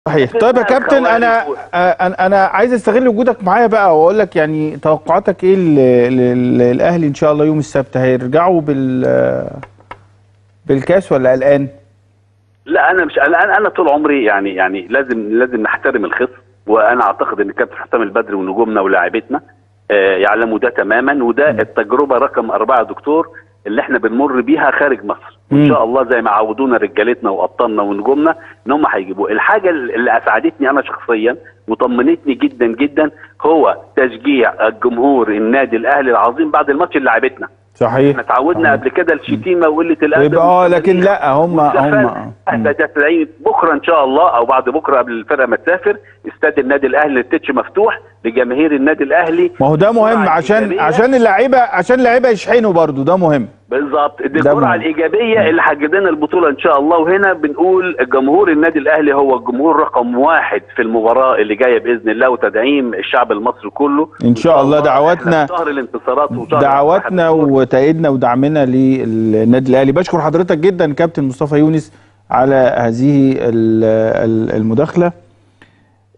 صحيح طيب يا كابتن انا انا انا عايز استغل وجودك معايا بقى واقول لك يعني توقعاتك ايه لل- لل- للاهلي ان شاء الله يوم السبت هيرجعوا بال بالكاس ولا قلقان؟ لا انا مش انا انا طول عمري يعني يعني لازم لازم نحترم الخصم وانا اعتقد ان كابتن حسام البدري ونجومنا ولاعيبتنا آه، يعلموا ده تماما وده التجربه رقم اربعه يا دكتور اللي احنا بنمر بيها خارج مصر وان مم. شاء الله زي ما عودونا رجالتنا وابطالنا ونجومنا ان هم هيجيبوه الحاجه اللي اسعدتني انا شخصيا وطمنتني جدا جدا هو تشجيع الجمهور النادي الاهلي العظيم بعد الماتش اللي لعبتنا صحيح احنا اتعودنا قبل كده الشتيمه وقله الادب يبقى اه لكن لا هم هم احنا تسعين بكره ان شاء الله او بعد بكره قبل الفرقه ما تسافر استاد النادي الاهلي التتش مفتوح لجماهير النادي الاهلي ما هو ده مهم الجرعة عشان الإيجابية- عشان اللعيبه عشان اللعيبه يشحنوا برضو ده مهم بالظبط دي ده الجرعه مهم. الايجابيه اللي حجز لنا البطوله ان شاء الله وهنا بنقول جمهور النادي الاهلي هو الجمهور رقم واحد في المباراه اللي جايه باذن الله وتدعيم الشعب المصري كله إن شاء الله دعواتنا- إحنا في شهر الانتصارات وشهر دعواتنا الفرحة. وتأييدنا ودعمنا للنادي الاهلي بشكر حضرتك جدا كابتن مصطفى يونس على هذه ال- ال- المداخله